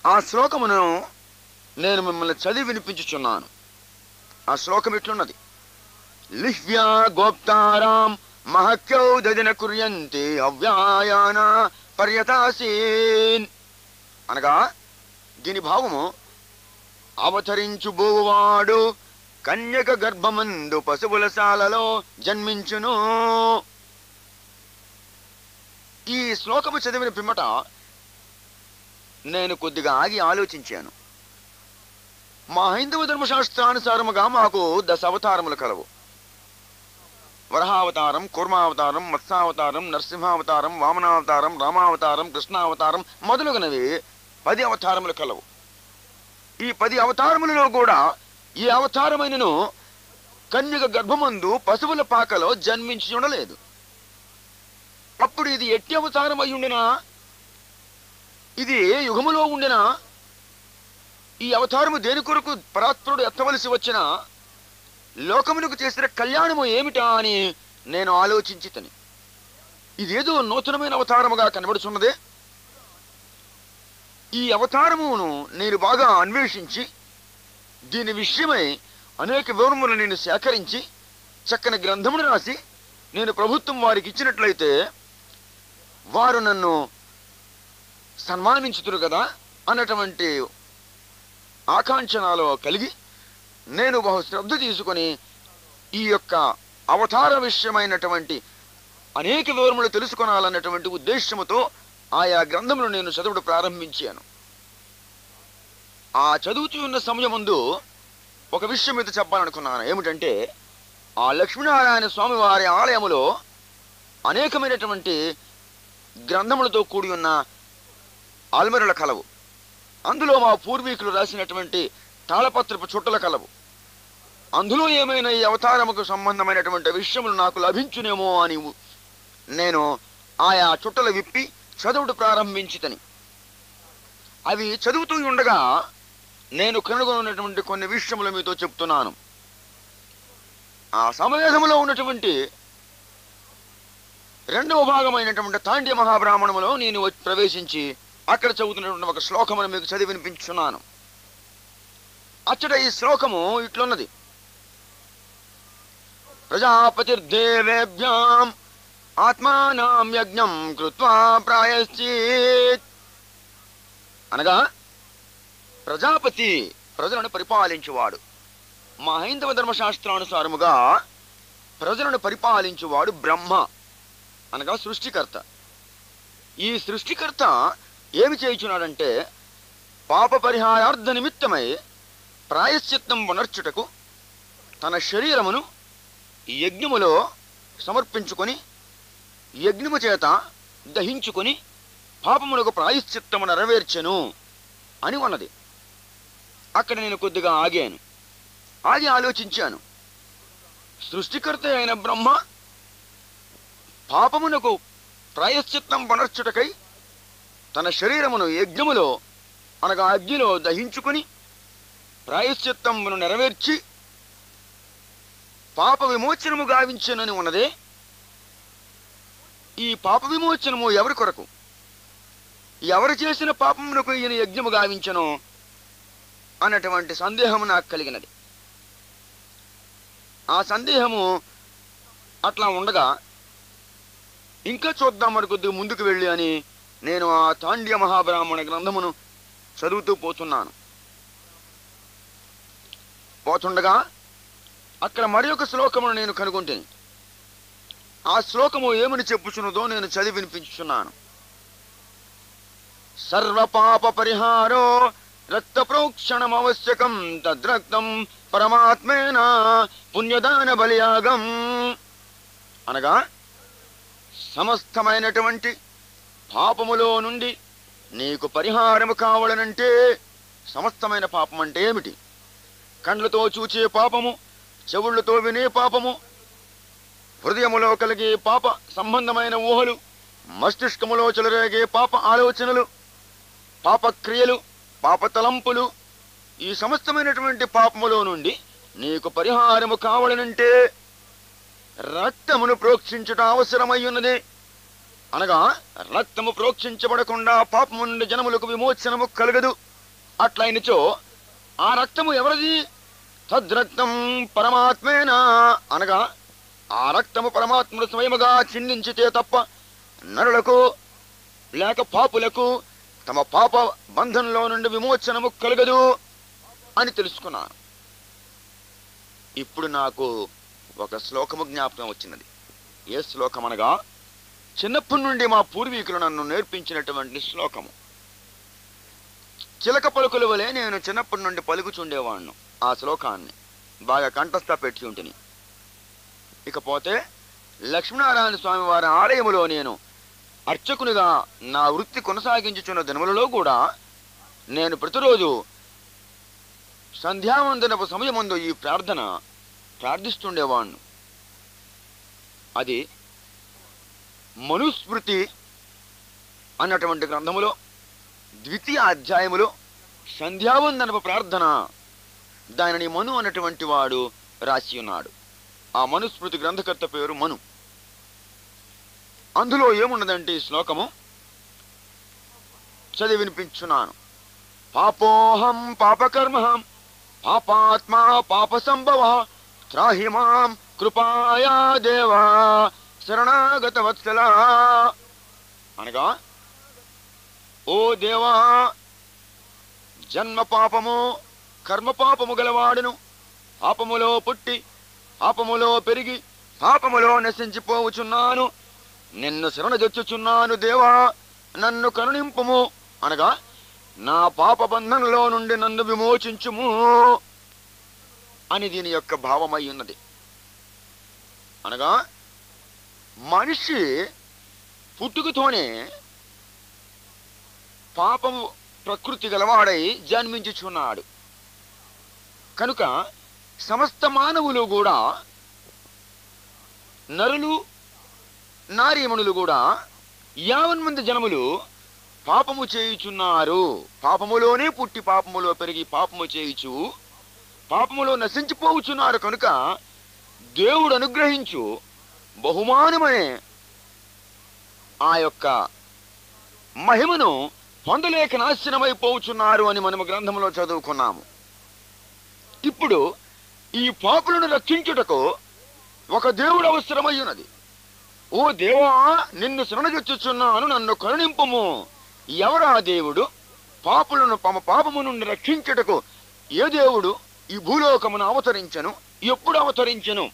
ఆ శ్లోకమును నేను మిమ్మల్ని చదివి వినిపించుచున్నాను ఆ శ్లోకం ఇట్లున్నది లిహ్వ్యా గోప్తారాం మహక్యౌ దదిన కుర్యంతి అవ్యాయాన పర్యతాసీన్ అనగా దీని భావము అవతరించు బోవాడు కన్యక గర్భమందు పశువుల శాలలో జన్మించును ఈ శ్లోకము చదివిన పిమ్మట నేను కొద్దిగా ఆగి ఆలోచించాను మా హైందవ ధర్మశాస్త్రానుసారముగా మాకు దశ అవతారములు కలవు వరహావతారం కూర్మావతారం మత్స్యావతారం నరసింహావతారం వామనావతారం రామావతారం కృష్ణావతారం మొదలగునవి పది అవతారములు కలవు ఈ పది అవతారములలో కూడా ఈ అవతారమైనను కన్యక గర్భమందు పశువుల పాకలో జన్మించి ఉండలేదు అప్పుడు ఇది ఎట్టి అవతారం అయి ఉండినా ఇది ఏ యుగములో ఉండినా ఈ అవతారము దేని కొరకు పరాత్పరుడు ఎత్తవలసి వచ్చిన లోకమునకు చేసిన కళ్యాణము ఏమిటా అని నేను ఆలోచించి తని ఇదేదో నూతనమైన అవతారముగా కనబడుచున్నదే ఈ అవతారమును నేను బాగా అన్వేషించి దీని విషయమై అనేక వివరములు నేను సేకరించి చక్కని గ్రంథమును రాసి నేను ప్రభుత్వం వారికి ఇచ్చినట్లయితే వారు నన్ను సన్మానించుతురు కదా అన్నటువంటి ఆకాంక్ష నాలో కలిగి నేను బహు శ్రద్ధ తీసుకొని ఈ యొక్క అవతార విషయమైనటువంటి అనేక వివరములు తెలుసుకొనాలన్నటువంటి ఉద్దేశముతో ఆయా గ్రంథములు నేను చదువుడు ప్రారంభించాను ఆ చదువుతూ ఉన్న సమయముందు ఒక విషయం మీద చెప్పాలనుకున్నాను ఏమిటంటే ఆ లక్ష్మీనారాయణ స్వామి వారి ఆలయములో అనేకమైనటువంటి గ్రంథములతో కూడి ఉన్న ఆల్మెరల కలవు అందులో మా పూర్వీకులు రాసినటువంటి తాళపత్రపు చుట్టల కలవు అందులో ఏమైనా ఈ అవతారముకు సంబంధమైనటువంటి విషయములు నాకు లభించునేమో అని నేను ఆయా చుట్టలు విప్పి చదువుడు ప్రారంభించితని అవి చదువుతూ ఉండగా నేను కనుగొన్నటువంటి కొన్ని విషయములు మీతో చెప్తున్నాను ఆ సమవేశములో ఉన్నటువంటి రెండవ భాగమైనటువంటి తాండ్య మహాబ్రాహ్మణములో నేను వచ్చి ప్రవేశించి అక్కడ చదువుతున్నటువంటి ఒక శ్లోకమును మీకు చదివి వినిపించున్నాను అచ్చట ఈ శ్లోకము ఇట్లున్నది ప్రజాపతిర్దేవేభ్యాం ఆత్మానాం యజ్ఞం కృత్వా ప్రాయశ్చిత్ అనగా ప్రజాపతి ప్రజలను పరిపాలించువాడు మా హైందవ ధర్మశాస్త్రానుసారముగా ప్రజలను పరిపాలించువాడు బ్రహ్మ అనగా సృష్టికర్త ఈ సృష్టికర్త ఏమి చేయుచున్నాడంటే పాప పరిహారార్థ నిమిత్తమై ప్రాయశ్చిత్తం వనర్చుటకు తన శరీరమును యజ్ఞములో సమర్పించుకొని యజ్ఞము చేత దహించుకొని పాపములకు ప్రాయశ్చిత్తము నెరవేర్చెను అని ఉన్నది అక్కడ నేను కొద్దిగా ఆగాను ఆగి ఆలోచించాను సృష్టికర్త అయిన బ్రహ్మ పాపమునకు ప్రాయశ్చిత్తం వనర్చుటకై తన శరీరమును యజ్ఞములో అనగా అగ్నిలో దహించుకుని ప్రాయశ్చిత్తమును నెరవేర్చి పాప విమోచనము గావించనని ఉన్నదే ఈ పాప విమోచనము ఎవరి కొరకు ఎవరు చేసిన పాపమునకు ఈయన యజ్ఞము గావించను అన్నటువంటి సందేహము నాకు కలిగినది ఆ సందేహము అట్లా ఉండగా ఇంకా చూద్దాం మరి కొద్దిగా ముందుకు వెళ్ళి అని నేను ఆ తాండ్య మహాబ్రాహ్మణ గ్రంథమును చదువుతూ పోతున్నాను పోతుండగా అక్కడ మరి ఒక శ్లోకమును నేను కనుగొంటిని ఆ శ్లోకము ఏమని చెప్పుచున్నదో నేను చదివి వినిపించుచున్నాను సర్వపాప పరిహారో రక్త ప్రోక్షణం అవశ్యకం తద్రక్తం పరమాత్మేన పుణ్యదాన బలియాగం అనగా సమస్తమైనటువంటి పాపములో నుండి నీకు పరిహారము కావాలనంటే సమస్తమైన పాపం అంటే ఏమిటి కండ్లతో చూచే పాపము చెవుళ్ళతో వినే పాపము హృదయములో కలిగే పాప సంబంధమైన ఊహలు మస్తిష్కములో చెలరేగే పాప ఆలోచనలు పాప క్రియలు పాప తలంపులు ఈ సమస్తమైనటువంటి పాపములో నుండి నీకు పరిహారము కావాలనంటే రక్తమును ప్రోక్షించుట అవసరమై ఉన్నది అనగా రక్తము ప్రోక్షించబడకుండా పాపము నుండి జనములకు విమోచనము కలగదు అట్లయినచో ఆ రక్తము ఎవరిది తద్రక్తం పరమాత్మేనా అనగా ఆ రక్తము పరమాత్ముడు స్వయముగా చిందించితే తప్ప నరులకు లేక పాపులకు తమ పాప బంధంలో నుండి విమోచనము కలగదు అని తెలుసుకున్నాను ఇప్పుడు నాకు ఒక శ్లోకము జ్ఞాపకం వచ్చినది ఏ శ్లోకం అనగా చిన్నప్పటి నుండి మా పూర్వీకులు నన్ను నేర్పించినటువంటి శ్లోకము చిలక పలుకుల వలె నేను చిన్నప్పటి నుండి పలుకుచుండేవాణ్ణు ఆ శ్లోకాన్ని బాగా కంఠస్థ పెట్టి ఉంటిని ఇకపోతే లక్ష్మీనారాయణ స్వామి వారి ఆలయములో నేను అర్చకునిగా నా వృత్తి కొనసాగించుచున్న దినములలో కూడా నేను ప్రతిరోజు సంధ్యావందనపు సమయమందు ఈ ప్రార్థన ప్రార్థిస్తుండేవాణ్ణు అది మనుస్మృతి అన్నటువంటి గ్రంథములో ద్వితీయ అధ్యాయములో సంధ్యావందనపు ప్రార్థన దానిని మను అన్నటువంటి వాడు రాసి ఉన్నాడు ఆ మనుస్మృతి గ్రంథకర్త పేరు మను అందులో ఏమున్నదంటే ఈ శ్లోకము చదివి వినిపించున్నాను పాపోహం పాపకర్మహం పాపాత్మా పాప సంభవ త్రాహి మాం కృపాయా దేవా శరణాగత వత్సల అనగా ఓ దేవా జన్మ పాపము కర్మ పాపము గలవాడును పాపములో పుట్టి పాపములో పెరిగి పాపములో నశించిపోవుచున్నాను నిన్ను శరణజొచ్చుచున్నాను దేవా నన్ను కరుణింపుము అనగా నా పాప బంధంలో నుండి నన్ను విమోచించుము అని దీని యొక్క భావమై ఉన్నది అనగా మనిషి పుట్టుకతోనే పాపము ప్రకృతి గలవాడై జన్మించుచున్నాడు కనుక సమస్త మానవులు కూడా నరులు నారీమణులు కూడా యావన్ మంది జనములు పాపము చేయుచున్నారు పాపములోనే పుట్టి పాపములో పెరిగి పాపము చేయుచు పాపములో నశించిపోవుచున్నారు కనుక దేవుడు అనుగ్రహించు బహుమానమనే ఆ యొక్క మహిమను పొందలేక నాశనమైపోవుచున్నారు అని మనము గ్రంథంలో చదువుకున్నాము ఇప్పుడు ఈ పాపులను రక్షించుటకు ఒక దేవుడు అవసరమై ఉన్నది ఓ దేవా నిన్ను శరణజొచ్చుచున్నాను నన్ను కరుణింపుము ఎవరా దేవుడు పాపులను తమ పాపము నుండి రక్షించుటకు ఏ దేవుడు ఈ భూలోకమును అవతరించను ఎప్పుడు అవతరించను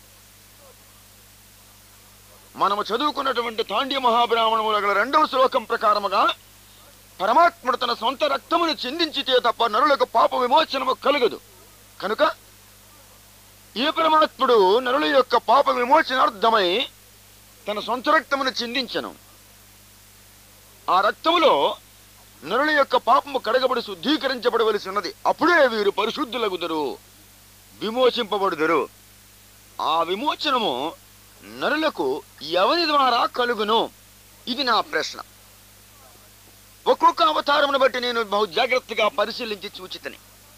మనము చదువుకున్నటువంటి తాండ్య మహాబ్రాహ్మణముల గల రెండవ శ్లోకం ప్రకారముగా పరమాత్ముడు తన సొంత రక్తమును చెందించితే తప్ప నరులకు పాప విమోచనము కలగదు కనుక ఏ పరమాత్ముడు నరుల యొక్క పాప విమోచనార్థమై తన సొంత రక్తమును చిందించను ఆ రక్తములో నరుల యొక్క పాపము కడగబడి శుద్ధీకరించబడవలసి ఉన్నది అప్పుడే వీరు పరిశుద్ధులగుదరు విమోచింపబడుదరు ఆ విమోచనము నరులకు ఎవరి ద్వారా కలుగును ఇది నా ప్రశ్న ఒక్కొక్క అవతారమును బట్టి నేను బహు జాగ్రత్తగా పరిశీలించి చూచితని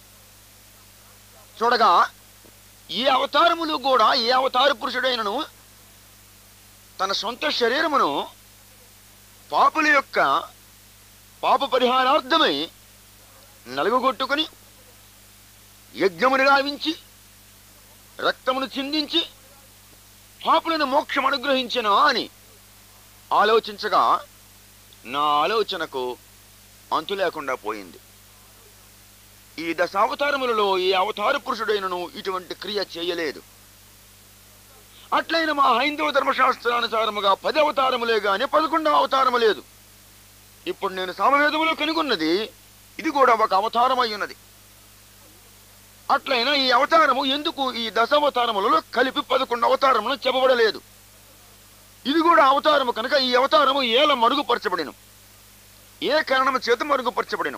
చూడగా ఈ అవతారములు కూడా ఏ అవతార పురుషుడైనను తన సొంత శరీరమును పాపుల యొక్క పాప పరిహారార్థమై నలుగుగొట్టుకుని యజ్ఞమును గావించి రక్తమును చిందించి పాపులను మోక్షం అనుగ్రహించిన అని ఆలోచించగా నా ఆలోచనకు అంతు లేకుండా పోయింది ఈ దశావతారములలో ఈ అవతార పురుషుడైనను ఇటువంటి క్రియ చేయలేదు అట్లయిన మా హైందవ ధర్మశాస్త్రానుసారముగా పది అవతారములే గాని పదకొండవ అవతారము లేదు ఇప్పుడు నేను సామవేదములో కనుగొన్నది ఇది కూడా ఒక అవతారమై ఉన్నది అట్లయినా ఈ అవతారము ఎందుకు ఈ దశావతారములలో కలిపి పదకొండు అవతారములు చెప్పబడలేదు ఇది కూడా అవతారము కనుక ఈ అవతారము ఏల మరుగుపరచబడిను ఏ కారణము చేత మరుగుపరచబడిను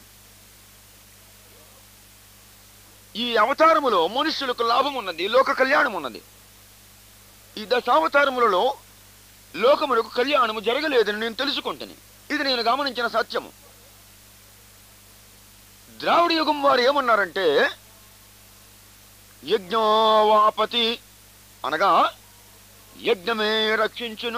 ఈ అవతారములో మనుష్యులకు లాభం ఉన్నది లోక కళ్యాణం ఉన్నది ఈ దశావతారములలో లోకములకు కళ్యాణము జరగలేదని నేను తెలుసుకుంటాను ఇది నేను గమనించిన సత్యము ద్రావిడ యుగం వారు ఏమన్నారంటే యజ్ఞోవాపతి అనగా యజ్ఞమే రక్షించును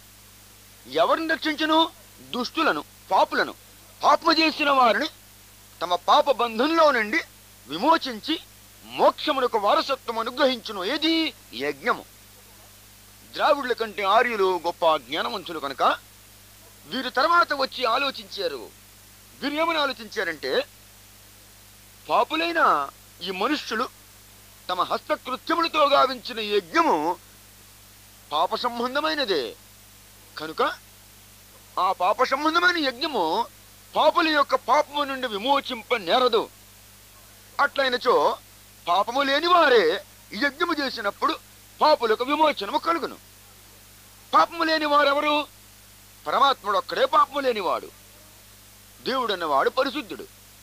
ఎవరిని రక్షించును దుష్టులను పాపులను పాపము చేసిన వారిని తమ పాప బంధంలో నుండి విమోచించి మోక్షమునకు వారసత్వం అనుగ్రహించును ఏది యజ్ఞము ద్రావిడుల కంటే ఆర్యులు గొప్ప జ్ఞానవంతులు కనుక వీరు తర్వాత వచ్చి ఆలోచించారు వీరు ఏమని ఆలోచించారంటే పాపులైన ఈ మనుష్యులు తమ హస్తకృత్యములతో గావించిన యజ్ఞము పాప సంబంధమైనదే కనుక ఆ పాప సంబంధమైన యజ్ఞము పాపుల యొక్క పాపము నుండి విమోచింప నేరదు అట్లయినచో పాపము లేని వారే ఈ యజ్ఞము చేసినప్పుడు పాపులకు విమోచనము కలుగును పాపము లేని వారెవరు పరమాత్ముడు ఒక్కడే పాపము లేనివాడు దేవుడు అన్నవాడు పరిశుద్ధుడు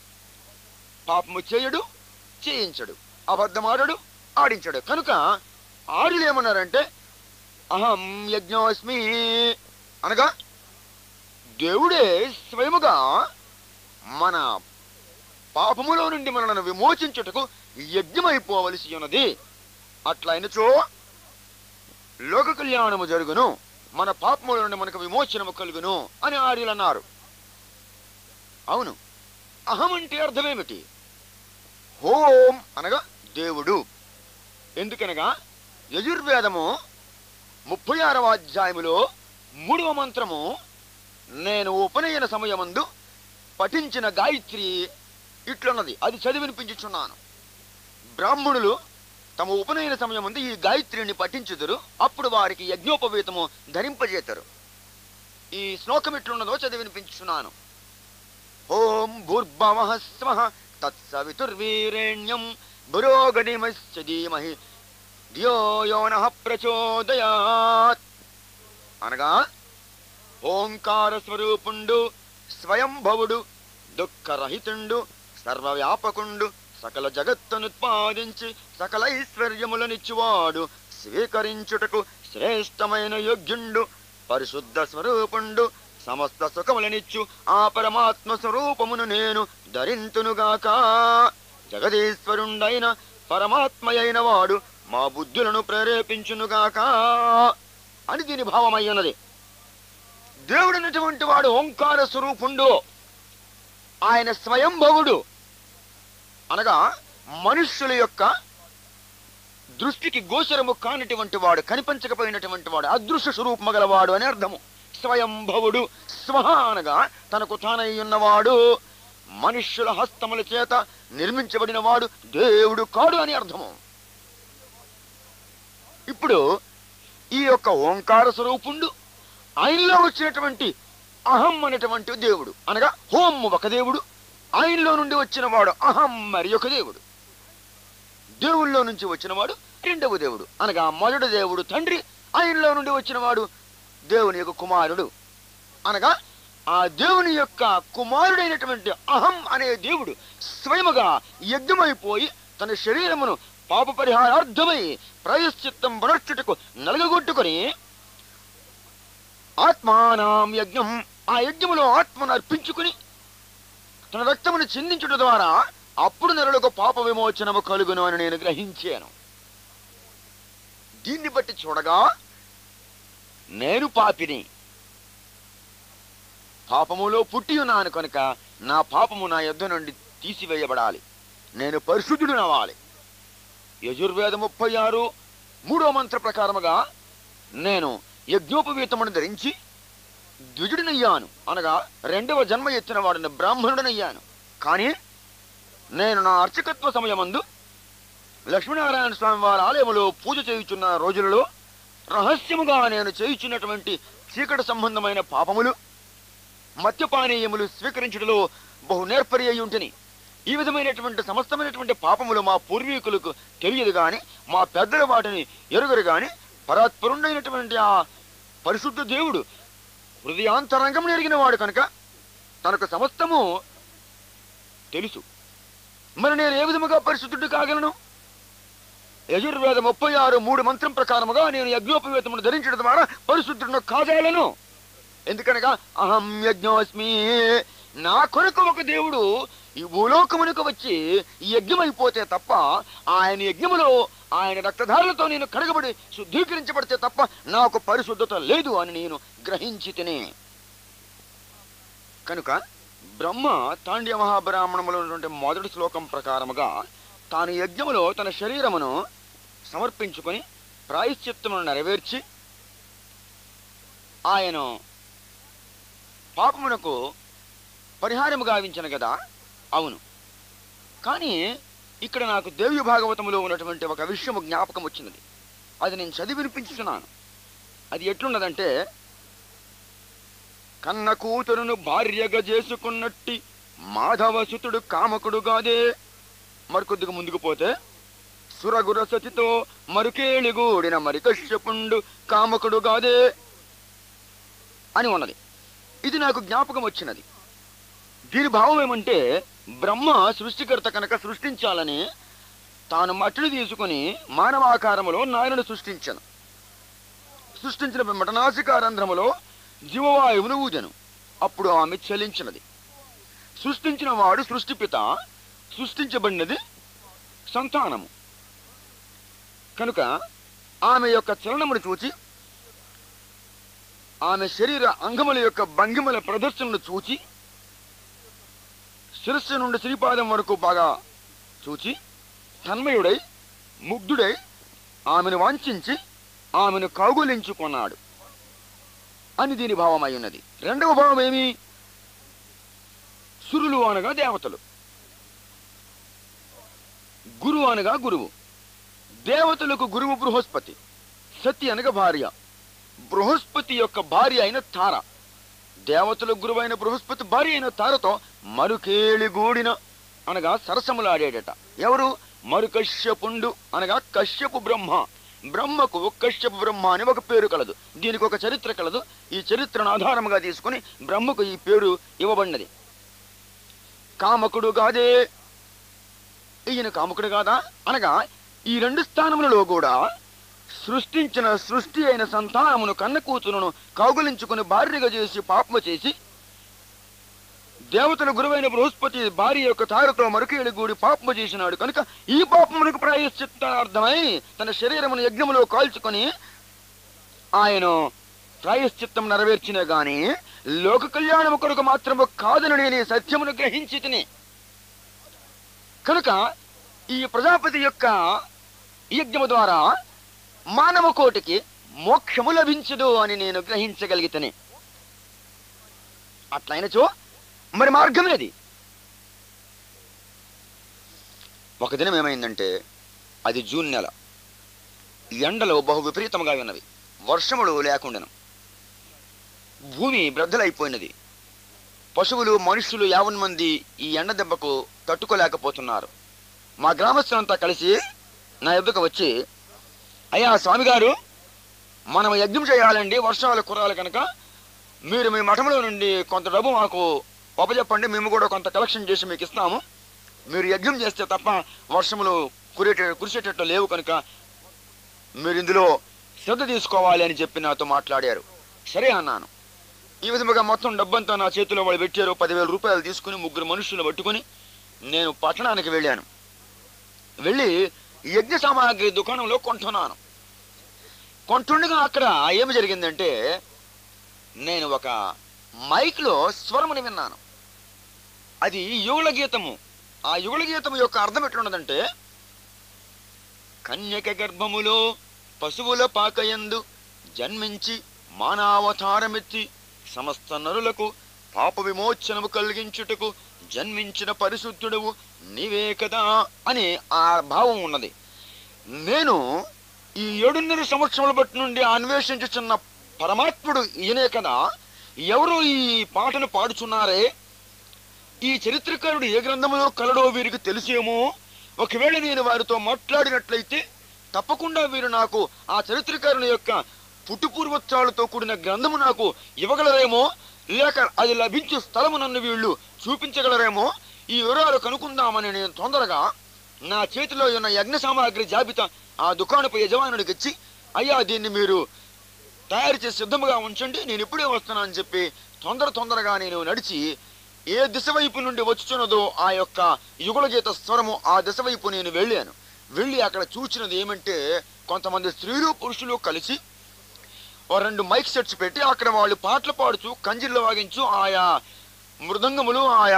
పాపము చేయడు చేయించడు అబద్ధమాడడు ఆడించడు కనుక ఆడులు ఏమన్నారంటే అహం యజ్ఞోస్మి అనగా దేవుడే స్వయముగా మన పాపములో నుండి మనలను విమోచించుటకు యజ్ఞమైపోవలసి ఉన్నది అట్లయినచో లోక కళ్యాణము జరుగును మన పాపముల నుండి మనకు విమోచనము కలుగును అని ఆర్యులు అన్నారు అవును అహం అంటే అర్థమేమిటి హోం అనగా దేవుడు ఎందుకనగా యజుర్వేదము ముప్పై ఆరవ అధ్యాయములో మూడవ మంత్రము నేను ఉపనయన సమయమందు పఠించిన గాయత్రి ఇట్లున్నది అది చదివి వినిపించుచున్నాను బ్రాహ్మణులు తమ ఉపనయన సమయమందు ఈ గాయత్రిని పఠించుదురు అప్పుడు వారికి యజ్ఞోపవీతము ధరింపజేతరు ఈ శ్లోకం ఎట్లున్నదో చదివి వినిపించుచున్నాను ఓం భూర్భవ స్వ తత్సవితుర్వీరేణ్యం భురోగణిమశ్చ ధీమహి ధియో యో నః ప్రచోదయాత్ అనగా ఓంకార స్వరూపుండు స్వయంభవుడు దుఃఖరహితుండు సర్వవ్యాపకుండు సకల జగత్తునుత్పాదించి సకల ఐశ్వర్యములనిచ్చువాడు స్వీకరించుటకు శ్రేష్టమైన యోగ్యుండు పరిశుద్ధ స్వరూపుండు సమస్త సుఖములనిచ్చు ఆ పరమాత్మ స్వరూపమును నేను ధరింతునుగాక జగదీశ్వరుండైన పరమాత్మయైన వాడు మా బుద్ధులను ప్రేరేపించునుగాక అని దీని భావమయ్యున్నది దేవుడైనటువంటి వాడు ఓంకార స్వరూపుండు ఆయన స్వయంభవుడు అనగా మనుష్యుల యొక్క దృష్టికి గోచరము కానటువంటి వాడు కనిపించకపోయినటువంటి వాడు అదృశ్య స్వరూపము గలవాడు అని అర్థము స్వయంభవుడు స్వహ అనగా తనకు తానై ఉన్నవాడు మనుష్యుల హస్తముల చేత నిర్మించబడిన వాడు దేవుడు కాడు అని అర్థము ఇప్పుడు ఈ యొక్క ఓంకార స్వరూపుండు ఆయనలో వచ్చినటువంటి అహం అనేటువంటి దేవుడు అనగా హోం ఒక దేవుడు ఆయనలో నుండి వచ్చిన వాడు అహం మరి ఒక దేవుడు దేవుళ్ళలో నుంచి వచ్చినవాడు రెండవ దేవుడు అనగా మొదటి దేవుడు తండ్రి ఆయనలో నుండి వచ్చినవాడు దేవుని యొక్క కుమారుడు అనగా ఆ దేవుని యొక్క కుమారుడైనటువంటి అహం అనే దేవుడు స్వయముగా యజ్ఞమైపోయి తన శరీరమును పాప పరిహారార్థమై ప్రాయశ్చిత్తం పునర్చుటకు నలగగొట్టుకొని ఆత్మానాం యజ్ఞం ఆ యజ్ఞములో ఆత్మను అర్పించుకుని తన రక్తమును చిందించుట ద్వారా అప్పుడు నరులకు పాప విమోచనము కలుగును అని నేను గ్రహించాను దీన్ని బట్టి చూడగా నేను పాపిని పాపములో పుట్టి ఉన్నాను కనుక నా పాపము నా యుద్ధ నుండి తీసివేయబడాలి నేను పరిశుద్ధుడు నవ్వాలి యజుర్వేద ముప్పై ఆరు మూడో మంత్ర ప్రకారముగా నేను యజ్ఞోపవీతమును ధరించి ద్విజుడినయ్యాను అనగా రెండవ జన్మ ఎత్తిన వాడిని బ్రాహ్మణుడనయ్యాను కానీ నేను నా అర్చకత్వ సమయమందు లక్ష్మీనారాయణ స్వామి వారి ఆలయములో పూజ చేయుచున్న రోజులలో రహస్యముగా నేను చేయుచున్నటువంటి చీకటి సంబంధమైన పాపములు మద్యపానీయములు స్వీకరించుటలో బహు నేర్పరి అయి ఉంటిని ఈ విధమైనటువంటి సమస్తమైనటువంటి పాపములు మా పూర్వీకులకు తెలియదు గాని మా పెద్దలు వాటిని ఎరుగరు గాని పరాత్పరుడైనటువంటి ఆ పరిశుద్ధ దేవుడు హృదయాంతరంగం ఎరిగిన వాడు కనుక తనకు సమస్తము తెలుసు మరి నేను ఏ విధముగా పరిశుద్ధుడు కాగలను యజుర్వేద ముప్పై ఆరు మూడు మంత్రం ప్రకారముగా నేను యజ్ఞోపవేతమును ధరించడం ద్వారా పరిశుద్ధుడును కాజాలను ఎందుకనగా అహం యజ్ఞోస్మి నా కొరకు ఒక దేవుడు ఈ భూలోకమునకు వచ్చి యజ్ఞమైపోతే తప్ప ఆయన యజ్ఞములో ఆయన రక్తధారులతో నేను కడగబడి శుద్ధీకరించబడితే తప్ప నాకు పరిశుద్ధత లేదు అని నేను గ్రహించి తినే కనుక బ్రహ్మ తాండ్య మహాబ్రాహ్మణములో ఉన్నటువంటి మొదటి శ్లోకం ప్రకారముగా తాను యజ్ఞములో తన శరీరమును సమర్పించుకొని ప్రాయశ్చిత్తమును నెరవేర్చి ఆయన పాపమునకు పరిహారము గావించను కదా అవును కానీ ఇక్కడ నాకు దేవి భాగవతములో ఉన్నటువంటి ఒక విషయము జ్ఞాపకం వచ్చినది అది నేను చదివి వినిపించుతున్నాను అది ఎట్లున్నదంటే కన్న కూతురును భార్యగా చేసుకున్నట్టి మాధవసుతుడు కామకుడు కాదే మరికొద్దిగా ముందుకు పోతే సురగుర సతితో మరుకేళిగూడిన మరి కశ్యపుండు కామకుడు కాదే అని ఉన్నది ఇది నాకు జ్ఞాపకం వచ్చినది దీని భావం ఏమంటే బ్రహ్మ సృష్టికర్త కనుక సృష్టించాలని తాను మట్టిని తీసుకుని మానవాకారములో నాయనుడు సృష్టించను సృష్టించిన పిమ్మట నాసికారంధ్రములో జీవవాయువును ఊదెను అప్పుడు ఆమె చలించినది సృష్టించిన వాడు సృష్టిపిత సృష్టించబడినది సంతానము కనుక ఆమె యొక్క చలనమును చూచి ఆమె శరీర అంగముల యొక్క భంగిమల ప్రదర్శనను చూచి శిరస్సు నుండి శ్రీపాదం వరకు బాగా చూచి తన్మయుడై ముగ్ధుడై ఆమెను వాంఛించి ఆమెను కౌగులించుకున్నాడు అని దీని భావమై ఉన్నది రెండవ భావం ఏమి సురులు అనగా దేవతలు గురువు అనగా గురువు దేవతలకు గురువు బృహస్పతి సతి అనగా భార్య బృహస్పతి యొక్క భార్య అయిన తార దేవతల గురువైన బృహస్పతి భార్య అయిన తారతో మరుకేళి గూడిన అనగా సరసములాడేడట ఎవరు మరుకశ్యపుండు అనగా కశ్యపు బ్రహ్మ బ్రహ్మకు కశ్యపు బ్రహ్మ అని ఒక పేరు కలదు దీనికి ఒక చరిత్ర కలదు ఈ చరిత్రను ఆధారముగా తీసుకుని బ్రహ్మకు ఈ పేరు ఇవ్వబడినది కామకుడు కాదే ఈయన కాముకుడు కాదా అనగా ఈ రెండు స్థానములలో కూడా సృష్టించిన సృష్టి అయిన సంతానమును కన్న కూతురును కౌగులించుకుని భార్యగా చేసి పాపము చేసి దేవతల గురువైన బృహస్పతి భార్య యొక్క తారతో మరుకేళి గూడి పాపము చేసినాడు కనుక ఈ పాపమునకు ప్రాయశ్చిత్తార్థమై తన శరీరమును యజ్ఞములో కాల్చుకొని ఆయన ప్రాయశ్చిత్తం నెరవేర్చిన గాని లోక కళ్యాణము కొరకు మాత్రము కాదని నేను ఈ సత్యమును గ్రహించి తిని కనుక ఈ ప్రజాపతి యొక్క యజ్ఞము ద్వారా మానవ కోటికి మోక్షము లభించదు అని నేను గ్రహించగలిగితేనే అట్లయినచో మరి మార్గం ఏది ఒక దినం ఏమైందంటే అది జూన్ నెల ఎండలు బహు విపరీతంగా ఉన్నవి వర్షములు లేకుండాను భూమి బ్రద్దలైపోయినది పశువులు మనుషులు యావన్ మంది ఈ ఎండ దెబ్బకు తట్టుకోలేకపోతున్నారు మా గ్రామస్తులంతా కలిసి నా ఎద్దుకు వచ్చి అయ్యా స్వామిగారు మనం యజ్ఞం చేయాలండి వర్షాలు కురాలి కనుక మీరు మీ మఠంలో నుండి కొంత డబ్బు మాకు ఒప్పచెప్పండి మేము కూడా కొంత కలెక్షన్ చేసి మీకు ఇస్తాము మీరు యజ్ఞం చేస్తే తప్ప వర్షములు కురేట కురిసేటట్లు లేవు కనుక మీరు ఇందులో శ్రద్ధ తీసుకోవాలి అని చెప్పి నాతో మాట్లాడారు సరే అన్నాను ఈ విధముగా మొత్తం డబ్బంతా నా చేతిలో వాళ్ళు పెట్టారు పదివేల రూపాయలు తీసుకుని ముగ్గురు మనుషులు పట్టుకుని నేను పట్టణానికి వెళ్ళాను వెళ్ళి యజ్ఞ సామాగ్రి దుకాణంలో కొంటున్నాను కొంటుండగా అక్కడ ఏమి జరిగిందంటే నేను ఒక మైక్లో స్వరముని విన్నాను అది యుగళ గీతము ఆ యుగళ గీతము యొక్క అర్థం ఎట్లున్నదంటే కన్యక గర్భములో పశువుల పాకయందు జన్మించి మానవతారమెత్తి సమస్త నరులకు పాప విమోచనము కలిగించుటకు జన్మించిన పరిశుద్ధుడవు నీవే కదా అని ఆ భావం ఉన్నది నేను ఈ ఏడున్నర సంవత్సరముల బట్టి నుండి అన్వేషించుచున్న పరమాత్ముడు ఈయనే కదా ఎవరు ఈ పాటను పాడుచున్నారే ఈ చరిత్రకారుడు ఏ గ్రంథములో కలడో వీరికి తెలిసేమో ఒకవేళ నేను వారితో మాట్లాడినట్లయితే తప్పకుండా వీరు నాకు ఆ చరిత్రకారుని యొక్క పుట్టుపూర్వత్రాలతో కూడిన గ్రంథము నాకు ఇవ్వగలరేమో లేక అది లభించే స్థలము నన్ను వీళ్ళు చూపించగలరేమో ఈ వివరాలు కనుక్కుందామని నేను తొందరగా నా చేతిలో ఉన్న యజ్ఞ సామాగ్రి జాబితా ఆ దుకాణపు యజమానుడికి ఇచ్చి అయ్యా దీన్ని మీరు తయారు చేసి సిద్ధముగా ఉంచండి నేను ఇప్పుడే వస్తున్నానని చెప్పి తొందర తొందరగా నేను నడిచి ఏ దిశ వైపు నుండి వచ్చుచున్నదో ఆ యొక్క యుగల గీత స్వరము ఆ దిశ వైపు నేను వెళ్ళాను వెళ్ళి అక్కడ చూచినది ఏమంటే కొంతమంది స్త్రీలు పురుషులు కలిసి ఓ రెండు మైక్ సెట్స్ పెట్టి అక్కడ వాళ్ళు పాటలు పాడుచు కంజిల్లో వాగించు ఆయా మృదంగములు ఆయా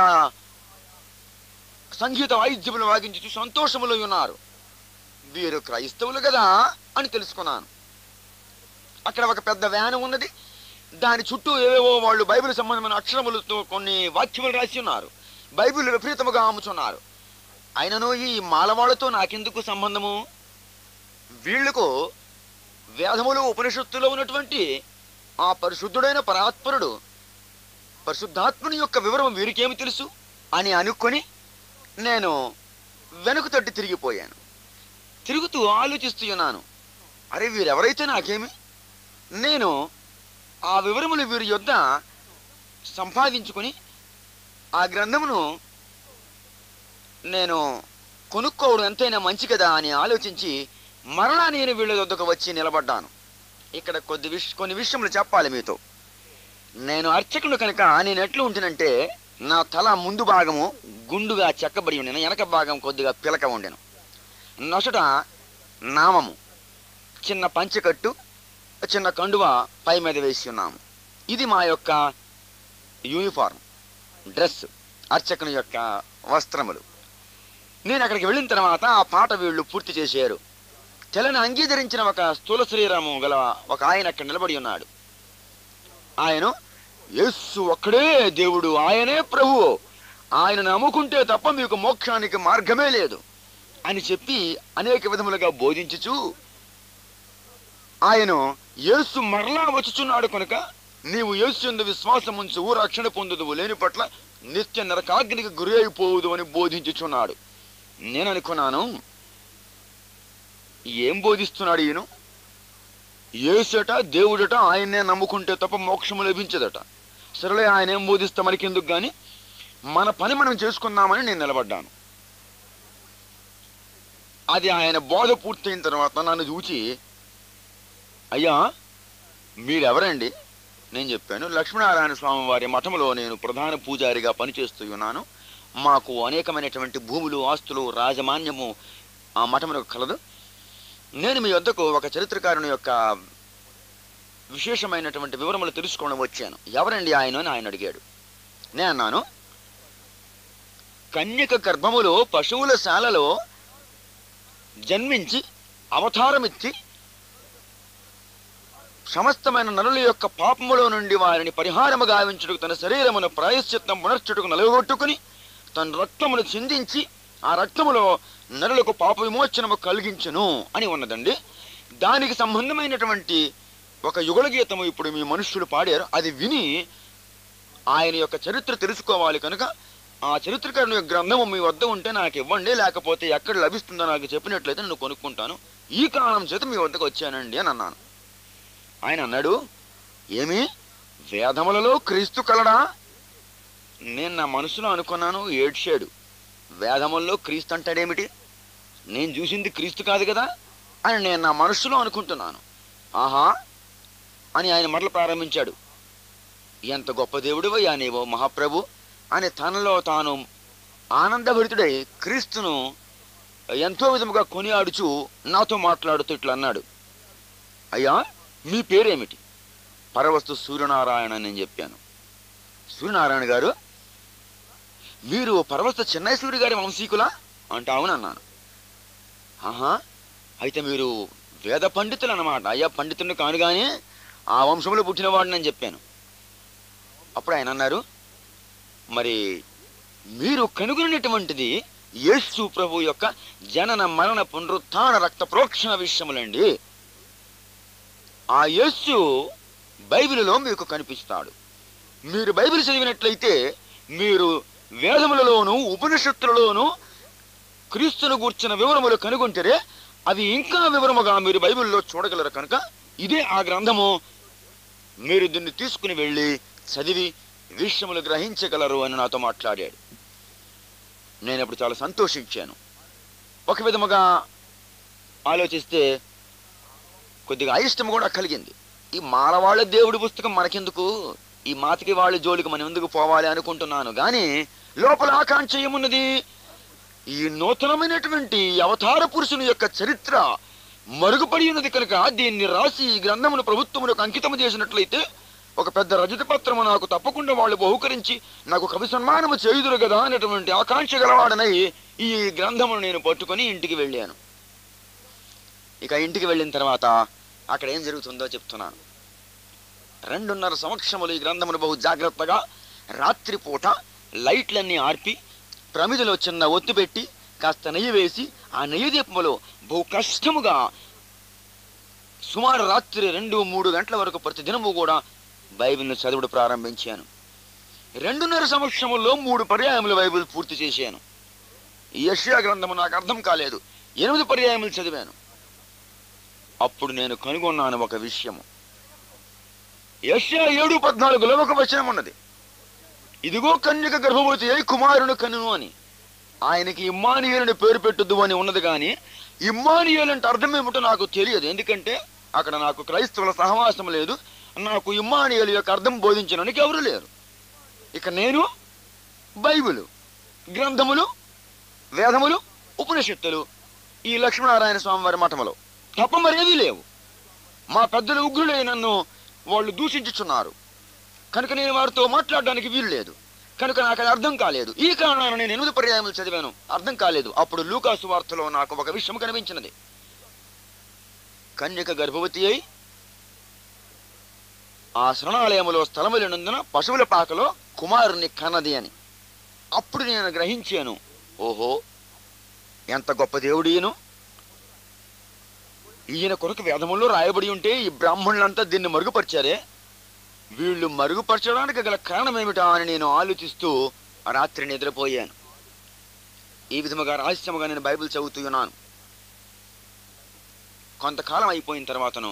సంగీత వాయిద్యములు వాగించుతూ సంతోషములో ఉన్నారు వీరు క్రైస్తవులు కదా అని తెలుసుకున్నాను అక్కడ ఒక పెద్ద వ్యాన్ ఉన్నది దాని చుట్టూ ఏవేవో వాళ్ళు బైబిల్ సంబంధమైన అక్షరములతో కొన్ని వాక్యములు రాసి ఉన్నారు బైబిల్ విపరీతముగా అమ్ముచున్నారు అయినను ఈ మాలవాళ్ళతో నాకెందుకు సంబంధము వీళ్లకు వేదములు ఉపనిషత్తులో ఉన్నటువంటి ఆ పరిశుద్ధుడైన పరాత్పరుడు పరిశుద్ధాత్ముని యొక్క వివరం వీరికేమి తెలుసు అని అనుకొని నేను వెనుక తట్టి తిరిగిపోయాను తిరుగుతూ ఆలోచిస్తూ ఉన్నాను అరే వీరెవరైతే నాకేమి నేను ఆ వివరములు వీరి యొద్ద సంపాదించుకొని ఆ గ్రంథమును నేను కొనుక్కోవడం ఎంతైనా మంచి కదా అని ఆలోచించి మరలా నేను వీళ్ళ వద్దకు వచ్చి నిలబడ్డాను ఇక్కడ కొద్ది విష కొన్ని విషయములు చెప్పాలి మీతో నేను అర్చకుడు కనుక నేను ఎట్లా ఉంటునంటే నా తల ముందు భాగము గుండుగా చెక్కబడి ఉండెను వెనక భాగం కొద్దిగా పిలక ఉండెను నొసట నామము చిన్న పంచెకట్టు చిన్న కండువ పై మీద వేసి ఉన్నాము ఇది మా యొక్క యూనిఫారం డ్రెస్ అర్చకుని యొక్క వస్త్రములు నేను అక్కడికి వెళ్ళిన తర్వాత ఆ పాట వీళ్ళు పూర్తి చేశారు తెలని అంగీకరించిన ఒక స్థూల శరీరము గల ఒక ఆయన అక్కడ నిలబడి ఉన్నాడు ఆయన యేసు ఒక్కడే దేవుడు ఆయనే ప్రభువు ఆయన నమ్ముకుంటే తప్ప మీకు మోక్షానికి మార్గమే లేదు అని చెప్పి అనేక విధములుగా బోధించుచు ఆయన యేసు మరలా వచ్చుచున్నాడు కనుక నీవు యేసు ఎందు విశ్వాసం ఉంచు రక్షణ పొందుదువు లేని పట్ల నిత్య నరకాగ్నికి గురి అయిపోవుదు అని బోధించుచున్నాడు నేను అనుకున్నాను ఏం బోధిస్తున్నాడు ఈయన యేసట దేవుడట ఆయన్నే నమ్ముకుంటే తప్ప మోక్షము లభించదట సరేలే ఆయన ఏం బోధిస్తే మనకెందుకు గాని మన పని మనం చేసుకుందామని నేను నిలబడ్డాను అది ఆయన బోధ పూర్తయిన తర్వాత నన్ను చూచి అయ్యా మీరెవరండి నేను చెప్పాను లక్ష్మీనారాయణ స్వామి వారి మఠంలో నేను ప్రధాన పూజారిగా పనిచేస్తూ ఉన్నాను మాకు అనేకమైనటువంటి భూములు ఆస్తులు రాజమాన్యము ఆ మఠమునకు కలదు నేను మీ వద్దకు ఒక చరిత్రకారుని యొక్క విశేషమైనటువంటి వివరములు తెలుసుకోవడం వచ్చాను ఎవరండి ఆయన అని ఆయన అడిగాడు నేను అన్నాను కన్యక గర్భములో పశువుల శాలలో జన్మించి అవతారమిచ్చి సమస్తమైన నరుల యొక్క పాపములో నుండి వారిని పరిహారము గావించుటకు తన శరీరమును ప్రాయశ్చిత్తం పునర్చుటకు నలుగొట్టుకుని తన రక్తమును చిందించి ఆ రక్తములో నరులకు పాప విమోచనము కలిగించును అని ఉన్నదండి దానికి సంబంధమైనటువంటి ఒక యుగల గీతము ఇప్పుడు మీ మనుష్యులు పాడారు అది విని ఆయన యొక్క చరిత్ర తెలుసుకోవాలి కనుక ఆ చరిత్రకారుని యొక్క గ్రంథము మీ వద్ద ఉంటే నాకు ఇవ్వండి లేకపోతే ఎక్కడ లభిస్తుందో నాకు చెప్పినట్లయితే నేను కొనుక్కుంటాను ఈ కారణం చేత మీ వద్దకు వచ్చానండి అని అన్నాను ఆయన అన్నాడు ఏమి వేదములలో క్రీస్తు కలడా నేను నా మనసులో అనుకున్నాను ఏడ్చాడు వేదముల్లో క్రీస్తు అంటాడేమిటి నేను చూసింది క్రీస్తు కాదు కదా అని నేను నా మనస్సులో అనుకుంటున్నాను ఆహా అని ఆయన మరల ప్రారంభించాడు ఎంత గొప్ప దేవుడివయ్యా నీవో మహాప్రభు అని తనలో తాను ఆనందభరితుడై క్రీస్తును ఎంతో విధముగా కొనియాడుచు నాతో మాట్లాడుతూ ఇట్లా అన్నాడు అయ్యా మీ పేరేమిటి పరవస్తు సూర్యనారాయణ అని నేను చెప్పాను సూర్యనారాయణ గారు మీరు పరవస్తు చెన్నై సూర్య గారి వంశీకులా అంటే అవునన్నాను ఆహా అయితే మీరు వేద పండితులు అన్నమాట అయ్యా పండితుడిని కాను కానీ ఆ వంశంలో పుట్టినవాడిని అని చెప్పాను అప్పుడు ఆయన అన్నారు మరి మీరు కనుగొనేటువంటిది యేసు ప్రభు యొక్క జనన మరణ పునరుత్థాన రక్త ప్రోక్షణ విషయములండి ఆ యేసు బైబిలులో మీకు కనిపిస్తాడు మీరు బైబిల్ చదివినట్లయితే మీరు వేదములలోను ఉపనిషత్తులలోను క్రీస్తును గూర్చిన వివరములు కనుగొంటరే అవి ఇంకా వివరముగా మీరు బైబిల్లో చూడగలరు కనుక ఇదే ఆ గ్రంథము మీరు దీన్ని తీసుకుని వెళ్ళి చదివి విషయములు గ్రహించగలరు అని నాతో మాట్లాడాడు నేను అప్పుడు చాలా సంతోషించాను ఒక విధముగా ఆలోచిస్తే కొద్దిగా అయిష్టం కూడా కలిగింది ఈ మానవాళ్ళ దేవుడి పుస్తకం మనకెందుకు ఈ మాతకి వాళ్ళ జోలికి మనం ఎందుకు పోవాలి అనుకుంటున్నాను కానీ లోపల ఆకాంక్ష ఏమున్నది ఈ నూతనమైనటువంటి అవతార పురుషుని యొక్క చరిత్ర మరుగుపడి ఉన్నది కనుక దీన్ని రాసి ఈ గ్రంథమును ప్రభుత్వమునకు అంకితం చేసినట్లయితే ఒక పెద్ద రజత పత్రము నాకు తప్పకుండా వాళ్ళు బహుకరించి నాకు కవి సన్మానము చేయుదురు కదా అనేటువంటి ఆకాంక్ష గలవాడనై ఈ గ్రంథమును నేను పట్టుకొని ఇంటికి వెళ్ళాను ఇక ఇంటికి వెళ్ళిన తర్వాత అక్కడ ఏం జరుగుతుందో చెప్తున్నాను రెండున్నర సంవత్సరములు ఈ గ్రంథమును బహు జాగ్రత్తగా రాత్రిపూట లైట్లన్నీ ఆర్పి ప్రమిదిలో చిన్న ఒత్తి పెట్టి కాస్త నెయ్యి వేసి ఆ నెయ్యి దీపములో బహు కష్టముగా సుమారు రాత్రి రెండు మూడు గంటల వరకు ప్రతిదినము కూడా బైబిల్ను చదువుడు ప్రారంభించాను రెండున్నర సంవత్సరముల్లో మూడు పర్యాయములు బైబిల్ పూర్తి చేశాను ఈ యెషయా గ్రంథము నాకు అర్థం కాలేదు ఎనిమిది పర్యాయములు చదివాను అప్పుడు నేను కనుగొన్నాను ఒక విషయము యెషయా ఏడు పద్నాలుగులో ఒక వచనం ఉన్నది ఇదిగో కన్యక గర్భవతి అయి కుమారుని కనును అని ఆయనకి ఇమ్మానియేలుని పేరు పెట్టుద్దు అని ఉన్నది కానీ ఇమ్మానియేలు అంటే అర్థం ఏమిటో నాకు తెలియదు ఎందుకంటే అక్కడ నాకు క్రైస్తవుల సహవాసం లేదు నాకు ఇమ్మానియేలు యొక్క అర్థం బోధించడానికి ఎవరు లేరు ఇక నేను బైబిలు గ్రంథములు వేదములు ఉపనిషత్తులు ఈ లక్ష్మీనారాయణ స్వామి వారి మఠములో తప్ప మరేవీ లేవు మా పెద్దలు ఉగ్రులే నన్ను వాళ్ళు దూషించుచున్నారు కనుక నేను వారితో మాట్లాడడానికి వీలు లేదు కనుక నాకు అది అర్థం కాలేదు ఈ కారణాన నేను ఎనిమిది పర్యాయములు చదివాను అర్థం కాలేదు అప్పుడు లూకాసు వార్తలో నాకు ఒక విషయం కనిపించినది కన్యక గర్భవతి అయి ఆ శరణాలయములో స్థలములనందున పశువుల పాకలో కుమారుని కన్నది అని అప్పుడు నేను గ్రహించాను ఓహో ఎంత గొప్ప దేవుడు ఈయన ఈయన కొరకు వేదములో రాయబడి ఉంటే ఈ బ్రాహ్మణులంతా దీన్ని మరుగుపరిచారే వీళ్ళు మరుగుపరచడానికి గల కారణం ఏమిటా అని నేను ఆలోచిస్తూ ఆ రాత్రి నిద్రపోయాను ఈ విధముగా రహస్యముగా నేను బైబిల్ చదువుతున్నాను కొంతకాలం అయిపోయిన తర్వాతను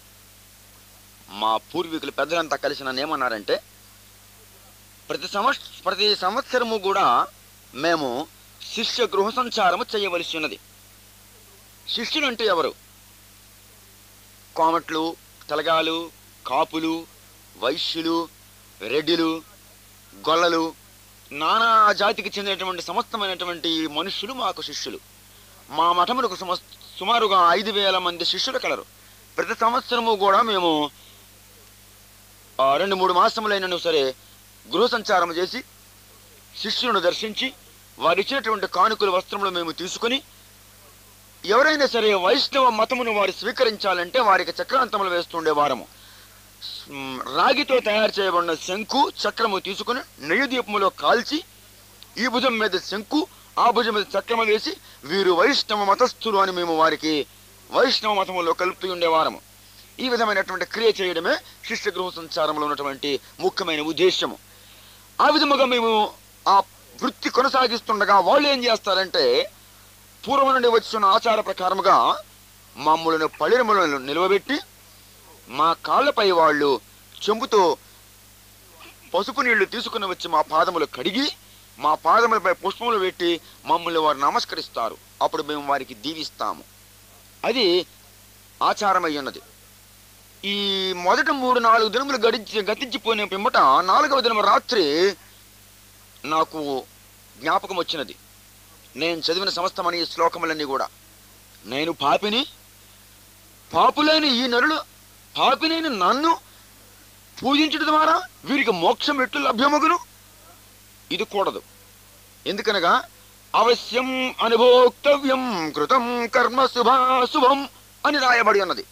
మా పూర్వీకులు పెద్దలంతా కలిసి నన్ను ఏమన్నారంటే ప్రతి సంవత్స ప్రతి సంవత్సరము కూడా మేము శిష్య గృహ సంచారము చేయవలసి ఉన్నది శిష్యులు అంటే ఎవరు కోమట్లు తెలగాలు కాపులు వైశ్యులు రెడ్డిలు గొల్లలు నానా జాతికి చెందినటువంటి సమస్తమైనటువంటి మనుష్యులు మాకు శిష్యులు మా మఠములకు సమ సుమారుగా ఐదు వేల మంది శిష్యులు కలరు ప్రతి సంవత్సరము కూడా మేము ఆ, రెండు మూడు మాసములైనను సరే గృహ సంచారం చేసి శిష్యులను దర్శించి వారు ఇచ్చినటువంటి కానుకల వస్త్రములు మేము తీసుకుని ఎవరైనా సరే వైష్ణవ మతమును వారు స్వీకరించాలంటే వారికి చక్రాంతములు వేస్తుండే వారము మ్, రాగితో తయారు చేయబడిన శంకు చక్రము తీసుకుని నెయ్యి దీపములో కాల్చి ఈ భుజం మీద శంకు ఆ భుజం మీద చక్రము వేసి వీరు వైష్ణవ మతస్థులు అని మేము వారికి వైష్ణవ మతములో కలుపుతూ ఉండేవారము ఈ విధమైనటువంటి క్రియ చేయడమే శిష్య గృహ సంచారంలో ఉన్నటువంటి ముఖ్యమైన ఉద్దేశము ఆ విధముగా మేము ఆ వృత్తి కొనసాగిస్తుండగా వాళ్ళు ఏం చేస్తారంటే పూర్వం నుండి వచ్చిన ఆచార ప్రకారముగా మమ్మల్ని పళ్ళెములను నిలవబెట్టి మా కాళ్ళపై వాళ్ళు చెంబుతో పసుపు నీళ్లు తీసుకుని వచ్చి మా పాదములు కడిగి మా పాదములపై పుష్పములు పెట్టి మమ్మల్ని వారు నమస్కరిస్తారు అప్పుడు మేము వారికి దీవిస్తాము అది ఆచారమై ఉన్నది ఈ మొదట మూడు నాలుగు దినములు గడించి గతించిపోయిన పిమ్మట నాలుగవ దినము రాత్రి నాకు జ్ఞాపకం వచ్చినది నేను చదివిన సమస్తమని ఈ శ్లోకములన్నీ కూడా నేను పాపిని పాపులైన ఈ నరులు పాపినైన నన్ను పూజించడం ద్వారా వీరికి మోక్షం ఎట్లు లభ్యమగును ఇది కూడదు ఎందుకనగా అవశ్యం అనుభోక్తవ్యం కృతం కర్మ శుభాశుభం అని రాయబడి ఉన్నది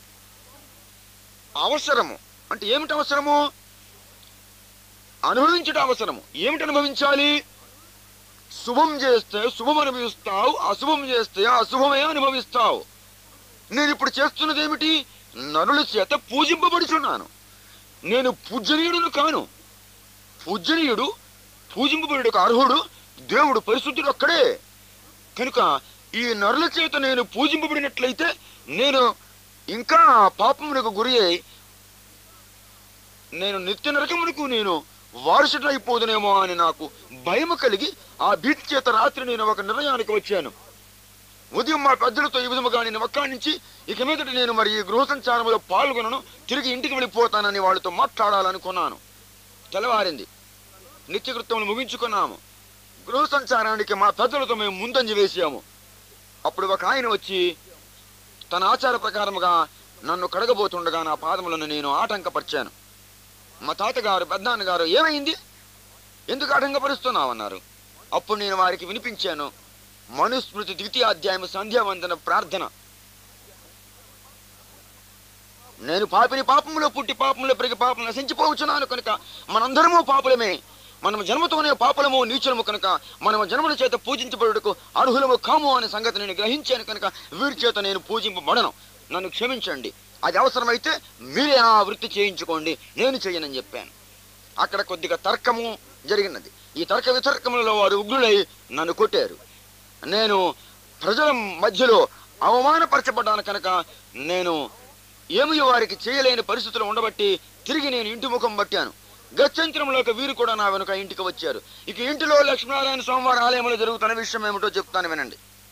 అవసరము అంటే ఏమిటి అవసరము అనుభవించడం అవసరము ఏమిటి అనుభవించాలి శుభం చేస్తే శుభం అనుభవిస్తావు అశుభం చేస్తే అశుభమే అనుభవిస్తావు నేను ఇప్పుడు చేస్తున్నది ఏమిటి నరుల చేత పూజింపబడుచున్నాను నేను పూజనీయుడును కాను పూజనీయుడు పూజింపబడుటకు అర్హుడు దేవుడు పరిశుద్ధుడు ఒక్కడే కనుక ఈ నరుల చేత నేను పూజింపబడినట్లయితే నేను ఇంకా పాపమునకు గురి అయి నేను నిత్య నరకమునకు నేను వారసుడైపోదునేమో అని నాకు భయము కలిగి ఆ భీతి చేత రాత్రి నేను ఒక నిర్ణయానికి వచ్చాను ఉదయం మా పెద్దలతో ఈ విధముగా నేను ఒక్కడి నుంచి ఇక మీదట నేను మరి ఈ గృహ సంచారంలో పాల్గొనను తిరిగి ఇంటికి వెళ్ళిపోతానని వాళ్ళతో మాట్లాడాలనుకున్నాను తెల్లవారింది నిత్యకృత్యములు ముగించుకున్నాము గృహ సంచారానికి మా పెద్దలతో మేము ముందంజ వేసాము అప్పుడు ఒక ఆయన వచ్చి తన ఆచార ప్రకారముగా నన్ను కడగబోతుండగా నా పాదములను నేను ఆటంకపరిచాను మా తాతగారు పెద్దనాన్నగారు ఏమైంది ఎందుకు ఆటంకపరుస్తున్నావు అన్నారు అప్పుడు నేను వారికి వినిపించాను మనుస్మృతి ద్వితీయ అధ్యాయం సంధ్యావందన ప్రార్థన నేను పాపిని పాపంలో పుట్టి పాపంలో పెరిగి పాపం నశించిపోవచ్చున్నాను కనుక మనందరము పాపులమే మనం జన్మతోనే పాపులము నీచులము కనుక మనం జన్మల చేత పూజించబడుటకు అర్హులము కాము అనే సంగతి నేను గ్రహించాను కనుక వీరి చేత నేను పూజింపబడను నన్ను క్షమించండి అది అవసరమైతే మీరే ఆ వృత్తి చేయించుకోండి నేను చేయనని చెప్పాను అక్కడ కొద్దిగా తర్కము జరిగినది ఈ తర్క వితర్కములలో వారు ఉగ్రులై నన్ను కొట్టారు నేను ప్రజల మధ్యలో అవమానపరచబడ్డాను కనుక నేను ఏమి వారికి చేయలేని పరిస్థితులు ఉండబట్టి తిరిగి నేను ఇంటి ముఖం పట్టాను గత్యంతరంలోకి వీరు కూడా నా వెనుక ఇంటికి వచ్చారు ఇక ఇంటిలో లక్ష్మీనారాయణ స్వామివారి ఆలయంలో జరుగుతున్న విషయం ఏమిటో చెప్తాను వినండి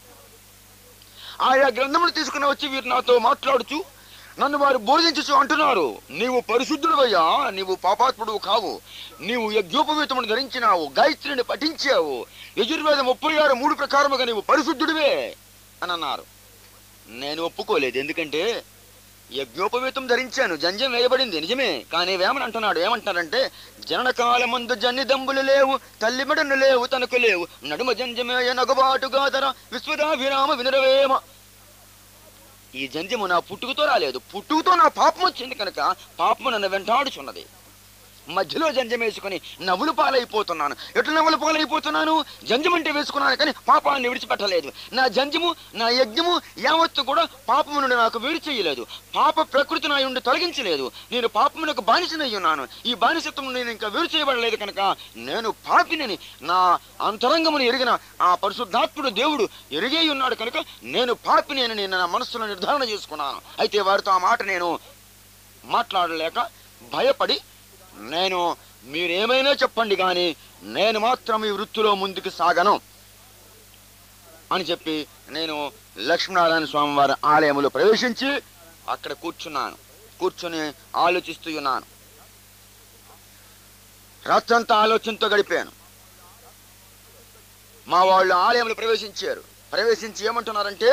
ఆయా గ్రంథములు తీసుకుని వచ్చి వీరు నాతో మాట్లాడుచు నన్ను వారు బోధించచ్చు అంటున్నారు నీవు పరిశుద్ధుడవయ్యా నీవు పాపాత్ముడు కావు నీవు యజ్ఞోపవీతమును ధరించినావు గాయత్రిని పఠించావు యజుర్వేద ముప్పై ఆరు మూడు ప్రకారముగా నీవు పరిశుద్ధుడివే అని అన్నారు నేను ఒప్పుకోలేదు ఎందుకంటే యజ్ఞోపవీతం ధరించాను జంజం వేయబడింది నిజమే కానీ వేమని అంటున్నాడు ఏమంటారంటే జనన కాలమందు జన్ని దంబులు లేవు తల్లిమడను లేవు తనకు లేవు నడుమ జంజమేయ నగుబాటుగా ధర విశ్వదాభిరామ వినరవేమ ఈ జంజము నా పుట్టుకతో రాలేదు పుట్టుకతో నా పాపం వచ్చింది కనుక పాపము నన్ను వెంటాడుచున్నది మధ్యలో జంజం వేసుకుని నవ్వులు పాలైపోతున్నాను ఎట్లా నవ్వులు పాలైపోతున్నాను జంజం అంటే వేసుకున్నాను కానీ పాపాన్ని విడిచిపెట్టలేదు నా జంజము నా యజ్ఞము యావత్తు కూడా పాపము నుండి నాకు వేడి చేయలేదు పాప ప్రకృతి నా నుండి తొలగించలేదు నేను పాపమునకు బానిసనై ఉన్నాను ఈ బానిసత్వం నేను ఇంకా వేరు చేయబడలేదు కనుక నేను పాపినని నా అంతరంగమును ఎరిగిన ఆ పరిశుద్ధాత్ముడు దేవుడు ఎరిగే ఉన్నాడు కనుక నేను పాపిని అని నేను నా మనస్సులో నిర్ధారణ చేసుకున్నాను అయితే వారితో ఆ మాట నేను మాట్లాడలేక భయపడి నేను మీరేమైనా చెప్పండి కానీ నేను మాత్రం ఈ వృత్తిలో ముందుకు సాగను అని చెప్పి నేను లక్ష్మీనారాయణ స్వామి వారి ఆలయంలో ప్రవేశించి అక్కడ కూర్చున్నాను కూర్చుని ఆలోచిస్తూ ఉన్నాను రాత్రంతా ఆలోచనతో గడిపాను మా వాళ్ళు ఆలయంలో ప్రవేశించారు ప్రవేశించి ఏమంటున్నారంటే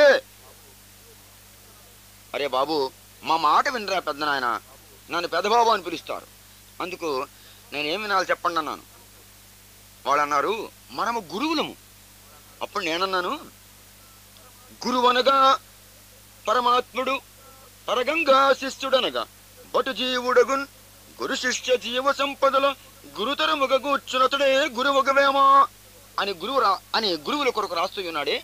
అరే బాబు మా మాట వినరా పెద్ద నాయన నన్ను పెద్దబాబు అని పిలుస్తారు అందుకు నేనేం వినాలి చెప్పండి అన్నాను వాళ్ళు అన్నారు మనము గురువులము అప్పుడు నేనన్నాను గురువు అనగా పరమాత్ముడు పరగంగా శిష్యుడనగా బటు జీవుడగున్ గురు శిష్య జీవ సంపదల గురుతరముగ కూర్చునతుడే గురువుగవేమా అని గురువు రా అని గురువుల కొరకు రాస్తూ ఉన్నాడే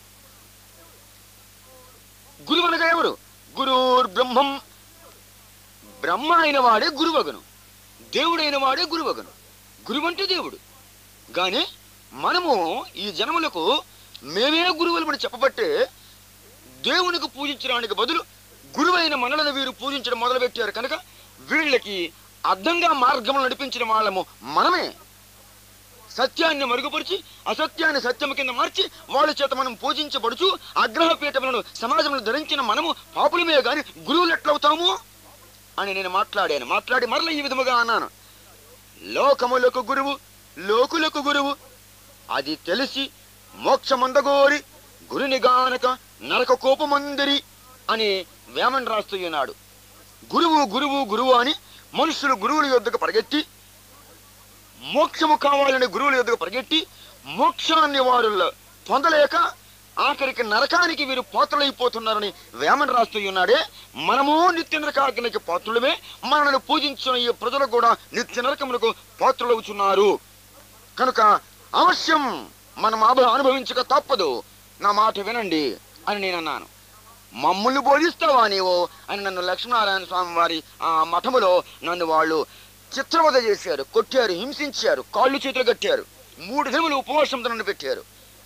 గురువు అనగా ఎవరు గురుర్ బ్రహ్మం బ్రహ్మ అయిన వాడే గురువగను దేవుడైన వాడే గురువగను గురువు అంటే దేవుడు గాని మనము ఈ జనములకు మేమే గురువులమని చెప్పబట్టే దేవునికి పూజించడానికి బదులు గురువైన మనలను వీరు పూజించడం మొదలుపెట్టారు కనుక వీళ్ళకి అర్థంగా మార్గములు నడిపించిన వాళ్ళము మనమే సత్యాన్ని మరుగుపరిచి అసత్యాన్ని సత్యము కింద మార్చి వాళ్ళ చేత మనం పూజించబడుచు అగ్రహ పీఠములను సమాజంలో ధరించిన మనము పాపులమే గాని గురువులు ఎట్లవుతాము అని నేను మాట్లాడాను మాట్లాడి మరల ఈ విధముగా అన్నాను లోకములకు గురువు లోకులకు గురువు అది తెలిసి మోక్షమందగోరి గురుని గానక నరక కోపమందిరి అని వేమన్ రాస్తూ ఉన్నాడు గురువు గురువు గురువు అని మనుషులు గురువుల యొద్దకు పరిగెత్తి మోక్షము కావాలని గురువుల యొద్దకు పరిగెట్టి మోక్షాన్ని వారు పొందలేక ఆఖరికి నరకానికి వీరు పాత్రలైపోతున్నారని వేమన్ రాస్తూ ఉన్నాడే మనము నిత్య నరకాగ్నికి పాత్రులమే మనల్ని పూజించిన ఈ ప్రజలు కూడా నిత్య నరకములకు పాత్రులవుతున్నారు కనుక అవశ్యం మనం అభ- అనుభవించక తప్పదు నా మాట వినండి అని నేను అన్నాను మమ్మల్ని బోధిస్తావా నీవు అని నన్ను లక్ష్మీనారాయణ స్వామి వారి ఆ మఠములో నన్ను వాళ్ళు చిత్రవద చేశారు కొట్టారు హింసించారు కాళ్ళు చేతులు కట్టారు మూడు దినములు ఉపవాసంతో నన్ను పెట్టారు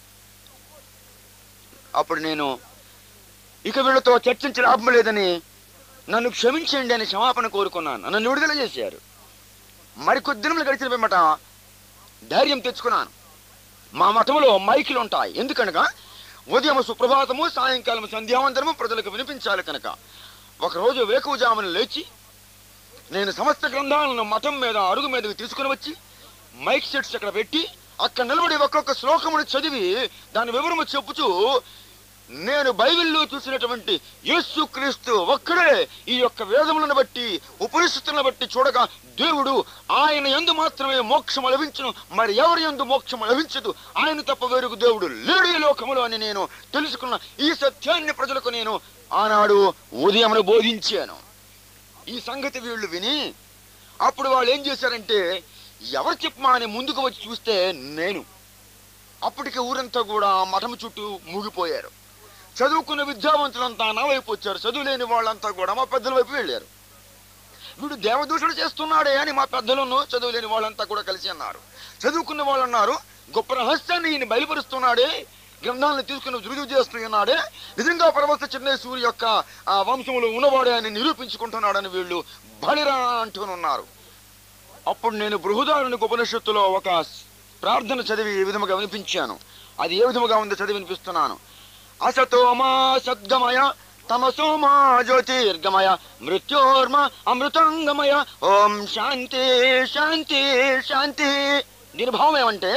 అప్పుడు నేను ఇక వీళ్ళతో చర్చించి లాభం లేదని నన్ను క్షమించండి అని క్షమాపణ కోరుకున్నాను నన్ను విడుదల చేశారు మరికొద్ది దినములు గడిచిన పిమ్మట ధైర్యం తెచ్చుకున్నాను మా మఠంలో మైకులు ఉంటాయి ఎందుకనగా ఉదయం సుప్రభాతము సాయంకాలం సంధ్యావంతరము ప్రజలకు వినిపించాలి కనుక ఒకరోజు వేకువజామున లేచి నేను సమస్త గ్రంథాలను మఠం మీద అరుగు మీదకి తీసుకుని వచ్చి మైక్ సెట్స్ అక్కడ పెట్టి అక్కడ నిలబడి ఒక్కొక్క శ్లోకమును చదివి దాని వివరము చెప్పుచూ నేను బైబిల్లో చూసినటువంటి యేసుక్రీస్తు ఒక్కడే ఈ యొక్క వేదములను బట్టి ఉపనిషత్తులను బట్టి చూడగా దేవుడు ఆయన ఎందు మాత్రమే మోక్షము లభించును మరి ఎవరి ఎందు మోక్షము లభించదు ఆయన తప్ప వేరుకు దేవుడు లేడు ఈ లోకములో అని నేను తెలుసుకున్న ఈ సత్యాన్ని ప్రజలకు నేను ఆనాడు ఉదయమును బోధించాను ఈ సంగతి వీళ్ళు విని అప్పుడు వాళ్ళు ఏం చేశారంటే ఎవరు చెప్పమా అని ముందుకు వచ్చి చూస్తే నేను అప్పటికి ఊరంతా కూడా మఠం చుట్టూ మూగిపోయారు చదువుకున్న విద్యావంతులంతా నా వైపు వచ్చారు చదువు లేని వాళ్ళంతా కూడా మా పెద్దల వైపు వెళ్ళారు వీడు దేవదూషణ చేస్తున్నాడే అని మా పెద్దలను చదువు లేని వాళ్ళంతా కూడా కలిసి అన్నారు చదువుకున్న వాళ్ళు అన్నారు గొప్ప రహస్యాన్ని ఈయన బయలుపరుస్తున్నాడే గ్రంథాలను తీసుకుని రుజువు చేస్తున్నాడే నిజంగా పరమస్థ చిన్నేశ్వరి యొక్క ఆ వంశములో ఉన్నవాడే అని నిరూపించుకుంటున్నాడని వీళ్ళు బలిరా అంటూనున్నారు అప్పుడు నేను బృహదారునికి ఉపనిషత్తులో ఒక ప్రార్థన చదివి ఈ విధముగా వినిపించాను అది ఏ విధముగా ఉందో చదివి వినిపిస్తున్నాను అసతో మా సద్గమయ తమసో మా జ్యోతిర్గమయ మృత్యోర్మ అమృతంగమయ ఓం శాంతి శాంతి శాంతి దీని భావం ఏమంటే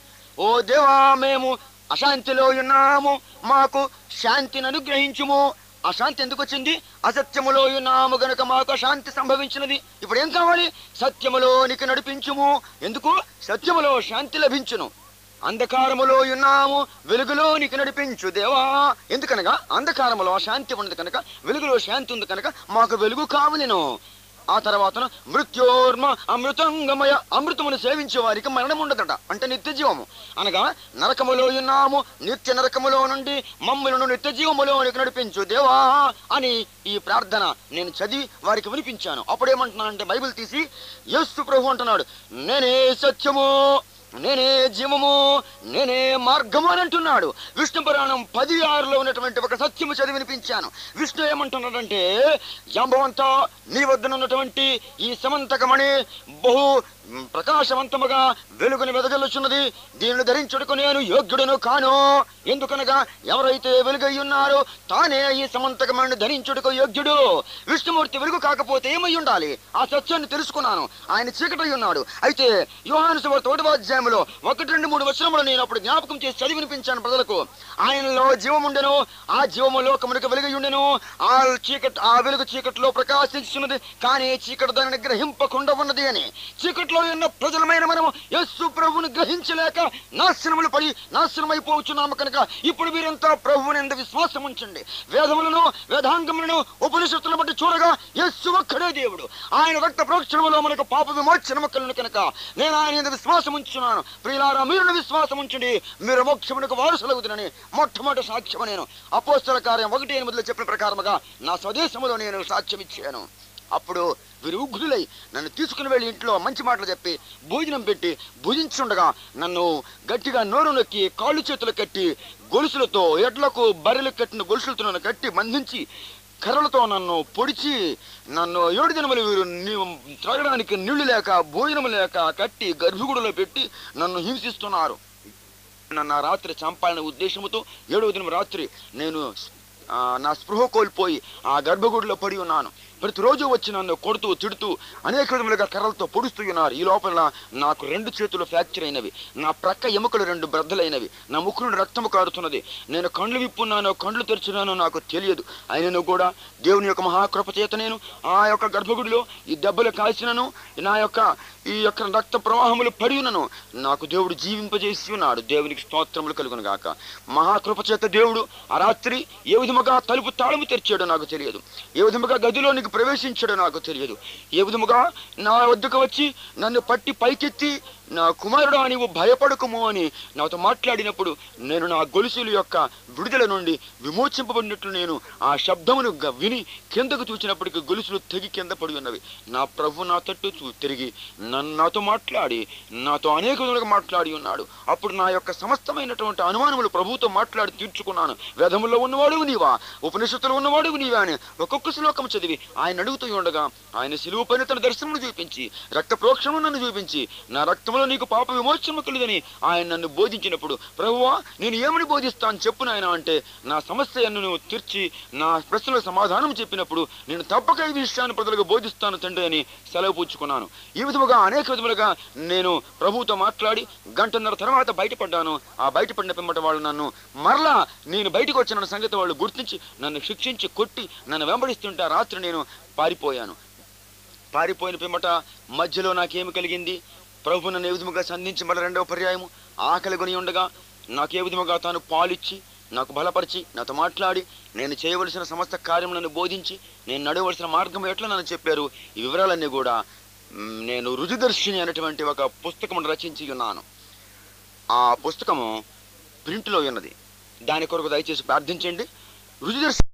ఓ దేవా మేము అశాంతిలో ఉన్నాము మాకు శాంతిని అనుగ్రహించుము అశాంతి ఎందుకు వచ్చింది అసత్యములో ఉన్నాము గనుక మాకు అశాంతి సంభవించినది ఇప్పుడు ఏం కావాలి సత్యములోనికి నడిపించుము ఎందుకు సత్యములో శాంతి లభించును అంధకారములో ఉన్నాము వెలుగులోనికి నడిపించు దేవా ఎందుకనగా అంధకారములో శాంతి ఉన్నది కనుక వెలుగులో శాంతి ఉంది కనుక మాకు వెలుగు కావలేను ఆ తర్వాత మృత్యోర్మ అమృతంగమయ అమృతమును సేవించే వారికి మరణం ఉండదట అంటే నిత్య జీవము అనగా నరకములో ఉన్నాము నిత్య నరకములో నుండి మమ్మలను నిత్య జీవములోనికి నడిపించు దేవా అని ఈ ప్రార్థన నేను చదివి వారికి వినిపించాను అప్పుడేమంటున్నానంటే బైబిల్ తీసి యేసు ప్రభు అంటున్నాడు నేనే సత్యము నేనే జీవము నేనే మార్గము అని అంటున్నాడు విష్ణు పురాణం పది ఆరులో ఉన్నటువంటి ఒక సత్యము చదివి వినిపించాను విష్ణు ఏమంటున్నాడంటే జాంబవంతా నీ వద్దనున్నటువంటి ఈ సమంతకమణి బహు ప్రకాశవంతముగా వెలుగుని వెదజల్లుచున్నది దీనిని ధరించుటకు నేను యోగ్యుడను కాను ఎందుకనగా ఎవరైతే వెలుగై ఉన్నారో తానే ఈ సమంతకమణిని ధరించుటకు యోగ్యుడు విష్ణుమూర్తి వెలుగు కాకపోతే ఏమై ఉండాలి ఆ సత్యాన్ని తెలుసుకున్నాను ఆయన చీకటై ఉన్నాడు అయితే యోహాను సువార్త ఒకటవ అధ్యాయంలో ఒకటి రెండు మూడు వచనములు నేను అప్పుడు జ్ఞాపకం చేసి చదివి వినిపించాను ప్రజలకు ఆయనలో జీవముండెను ఆ జీవము లోకమునకు వెలుగై ఉండెను ఆ చీకటి ఆ వెలుగు చీకటిలో ప్రకాశించున్నది కానీ చీకటి దానిని గ్రహింపకుండా ఉన్నది అని చీకటిలో ఉన్న ప్రజలమైన మనము యేసు ప్రభువుని గ్రహించలేక నాశనములు పడి నాశనమైపోవచ్చున్నాము కనుక ఇప్పుడు మీరంతా ప్రభువుని ఎంత విశ్వాసం ఉంచండి వేదములను వేదాంగములను ఉపనిషత్తులను బట్టి చూడగా యేసు ఒక్కడే దేవుడు ఆయన రక్త ప్రోక్షణములో మనకు పాప విమోచనము కలను కనుక నేను ఆయన మీద విశ్వాసం ఉంచున్నాను ప్రియులారా మీరు విశ్వాసం ఉంచండి మీరు మోక్షమునకు వారసులవుతునని మొట్టమొదటి సాక్ష్యము నేను అపోస్తల కార్యం ఒకటి ఎనిమిదిలో చెప్పిన ప్రకారముగా నా స్వదేశములో నేను సాక్ష్యం ఇచ్చాను అప్పుడు వీరు ఉగ్రులై నన్ను తీసుకుని వెళ్ళి ఇంట్లో మంచి మాటలు చెప్పి భోజనం పెట్టి భుజించుండగా నన్ను గట్టిగా నోరు నొక్కి కాళ్ళు చేతులు కట్టి గొలుసులతో ఎడ్లకు బర్రెలకు కట్టిన గొలుసులతో నన్ను కట్టి బంధించి కర్రలతో నన్ను పొడిచి నన్ను ఏడు దినములు వీరు నీ- త్రాగడానికి నీళ్లు లేక భోజనం లేక కట్టి గర్భగుడిలో పెట్టి నన్ను హింసిస్తున్నారు నన్ను ఆ రాత్రి చంపాలనే ఉద్దేశంతో ఏడవ దినం రాత్రి నేను ఆ, నా స్పృహ కోల్పోయి ఆ గర్భగుడిలో పడి ఉన్నాను ప్రతిరోజు వచ్చి నన్ను కొడుతూ తిడుతూ అనేక విధములుగా కర్రలతో పొడుస్తూ ఉన్నారు ఈ లోపల నాకు రెండు చేతులు ఫ్రాక్చర్ అయినవి నా ప్రక్క ఎముకలు రెండు బ్రద్దలైనవి నా ముక్కు నుండి రక్తము కారుతున్నది నేను కండ్లు విప్పున్నానో కండ్లు తెరిచినానో నాకు తెలియదు అయినను కూడా దేవుని యొక్క మహాకృప చేత నేను ఆ యొక్క గర్భగుడిలో ఈ దెబ్బలు కాల్చినను నా యొక్క ఈ యొక్క రక్త ప్రవాహములు పడి ఉన్నను నాకు దేవుడు జీవింపజేసి ఉన్నాడు దేవునికి స్తోత్రములు కలుగును గాక మహాకృప చేత దేవుడు ఆ రాత్రి ఏ విధముగా తలుపు తాళము తెరిచాడో నాకు తెలియదు ఏ విధముగా గదిలోనికి ప్రవేశించాడో నాకు తెలియదు ఏ విధముగా నా వద్దకు వచ్చి నన్ను పట్టి పైకెత్తి నా కుమారుడా నీవు భయపడకుము అని నాతో మాట్లాడినప్పుడు నేను నా గొలుసుల యొక్క విడుదల నుండి విమోచింపబడినట్లు నేను ఆ శబ్దమును గ- విని కిందకు చూచినప్పటికీ గొలుసులు తెగి కింద పడి ఉన్నవి నా ప్రభు నా తట్టు చూ తిరిగి నన్ను నాతో మాట్లాడి నాతో అనేక విధములుగా మాట్లాడి ఉన్నాడు అప్పుడు నా యొక్క సమస్తమైనటువంటి అనుమానములు ప్రభువుతో మాట్లాడి తీర్చుకున్నాను వేదములో ఉన్నవాడు నీవా ఉపనిషత్తులో ఉన్నవాడు నీవా అని ఒక్కొక్క శ్లోకం చదివి ఆయన అడుగుతూ ఉండగా ఆయన సిలువు పైన తన దర్శనమును చూపించి రక్త ప్రోక్షణము నన్ను చూపించి నా రక్తంలో నీకు పాప విమోచనము కలుదని ఆయన నన్ను బోధించినప్పుడు ప్రభువా నేను ఏమని బోధిస్తాను చెప్పు నాయన అంటే నా సమస్యను నువ్వు తీర్చి నా ప్రశ్నలకు సమాధానం చెప్పినప్పుడు నేను తప్పక ఈ విషయాన్ని ప్రజలకు బోధిస్తాను తండ్రి అని సెలవు పుచ్చుకున్నాను ఈ విధముగా అనేక విధములుగా నేను ప్రభువుతో మాట్లాడి గంటన్నర తర్వాత బయటపడ్డాను ఆ బయటపడిన పిమ్మట వాళ్ళు నన్ను మరలా నేను బయటకు వచ్చిన సంగతి వాళ్ళు గుర్తించి నన్ను శిక్షించి కొట్టి నన్ను వెంబడిస్తుంటే ఆ రాత్రి నేను పారిపోయాను పారిపోయిన పిమ్మట మధ్యలో నాకేమి కలిగింది ప్రభు నన్ను ఏ విధముగా సంధించి మళ్ళీ రెండవ పర్యాయము ఆకలి కొని ఉండగా నాకు ఏ విధముగా తాను పాలిచ్చి నాకు బలపరిచి నాతో మాట్లాడి నేను చేయవలసిన సమస్త కార్యములను బోధించి నేను నడవలసిన మార్గం ఎట్లా నన్ను చెప్పారు ఈ వివరాలన్నీ కూడా మ్, నేను రుజుదర్శిని అనేటువంటి ఒక పుస్తకం రచించి ఉన్నాను ఆ పుస్తకము ప్రింట్లో ఉన్నది దాని కొరకు దయచేసి ప్రార్థించండి రుజుదర్శి